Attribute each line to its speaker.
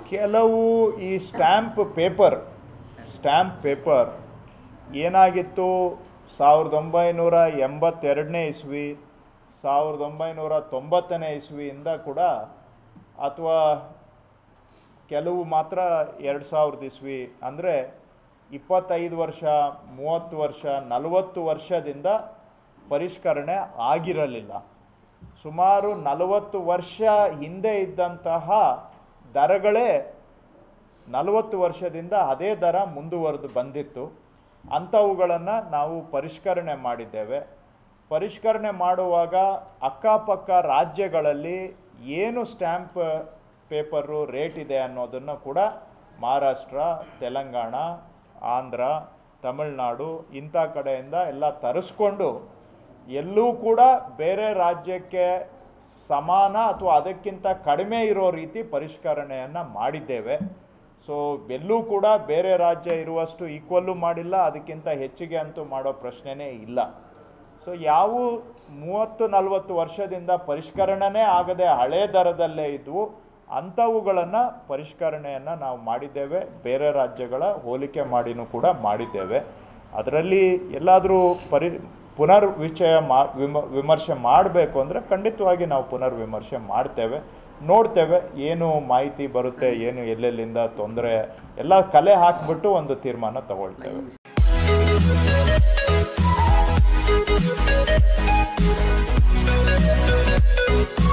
Speaker 1: ಕೆಲವು ಈ stamp paper stamp paper ಏನಾಗಿತ್ತು ಸಾವಿರದ ಒಂಬೈನೂರ ಎಂಬತ್ತೆರಡನೇ ಇಸ್ವಿ ಸಾವಿರದ ಒಂಬೈನೂರ ತೊಂಬತ್ತನೇ ಇಸ್ವಿಯಿಂದ ಕೂಡ ಅಥವಾ ಕೆಲವು ಮಾತ್ರ ಎರಡು ಸಾವಿರದ ಇಸ್ವಿ ಅಂದರೆ ಇಪ್ಪತ್ತೈದು ವರ್ಷ ಮೂವತ್ತು ವರ್ಷ ನಲವತ್ತು ವರ್ಷದಿಂದ ಪರಿಷ್ಕರಣೆ ಆಗಿರಲಿಲ್ಲ ಸುಮಾರು ನಲವತ್ತು ವರ್ಷ ಹಿಂದೆ ಇದ್ದಂತಹ ದರಗಳೇ ನಲವತ್ತು ವರ್ಷದಿಂದ ಅದೇ ದರ ಮುಂದುವರೆದು ಬಂದಿತ್ತು ಅಂಥವುಗಳನ್ನು ನಾವು ಪರಿಷ್ಕರಣೆ ಮಾಡಿದ್ದೇವೆ ಪರಿಷ್ಕರಣೆ ಮಾಡುವಾಗ ಅಕ್ಕಪಕ್ಕ ರಾಜ್ಯಗಳಲ್ಲಿ ಏನು ಸ್ಟ್ಯಾಂಪ್ ಪೇಪರು ರೇಟ್ ಇದೆ ಅನ್ನೋದನ್ನು ಕೂಡ ಮಹಾರಾಷ್ಟ್ರ ತೆಲಂಗಾಣ ಆಂಧ್ರ ತಮಿಳ್ನಾಡು ಇಂಥ ಕಡೆಯಿಂದ ಎಲ್ಲ ತರಿಸ್ಕೊಂಡು ಎಲ್ಲೂ ಕೂಡ ಬೇರೆ ರಾಜ್ಯಕ್ಕೆ ಸಮಾನ ಅಥವಾ ಅದಕ್ಕಿಂತ ಕಡಿಮೆ ಇರೋ ರೀತಿ ಪರಿಷ್ಕರಣೆಯನ್ನು ಮಾಡಿದ್ದೇವೆ ಸೊ ಎಲ್ಲೂ ಕೂಡ ಬೇರೆ ರಾಜ್ಯ ಇರುವಷ್ಟು ಈಕ್ವಲ್ಲು ಮಾಡಿಲ್ಲ ಅದಕ್ಕಿಂತ ಹೆಚ್ಚಿಗೆ ಅಂತೂ ಮಾಡೋ ಪ್ರಶ್ನೆನೇ ಇಲ್ಲ ಸೊ ಯಾವ ಮೂವತ್ತು ನಲವತ್ತು ವರ್ಷದಿಂದ ಪರಿಷ್ಕರಣೆನೇ ಆಗದೆ ಹಳೆ ದರದಲ್ಲೇ ಇದ್ವು ಅಂಥವುಗಳನ್ನು ಪರಿಷ್ಕರಣೆಯನ್ನು ನಾವು ಮಾಡಿದ್ದೇವೆ ಬೇರೆ ರಾಜ್ಯಗಳ ಹೋಲಿಕೆ ಮಾಡಿನೂ ಕೂಡ ಮಾಡಿದ್ದೇವೆ ಅದರಲ್ಲಿ ಎಲ್ಲಾದರೂ ಪರಿ ಪುನರ್ ವಿಷಯ ಮಾ ವಿಮ ವಿಮರ್ಶೆ ಮಾಡಬೇಕು ಅಂದರೆ ಖಂಡಿತವಾಗಿ ನಾವು ಪುನರ್ ವಿಮರ್ಶೆ ಮಾಡ್ತೇವೆ ನೋಡ್ತೇವೆ ಏನು ಮಾಹಿತಿ ಬರುತ್ತೆ ಏನು ಎಲ್ಲೆಲ್ಲಿಂದ ತೊಂದರೆ ಎಲ್ಲ ಕಲೆ ಹಾಕಿಬಿಟ್ಟು ಒಂದು ತೀರ್ಮಾನ ತಗೊಳ್ತೇವೆ
Speaker 2: Thank you.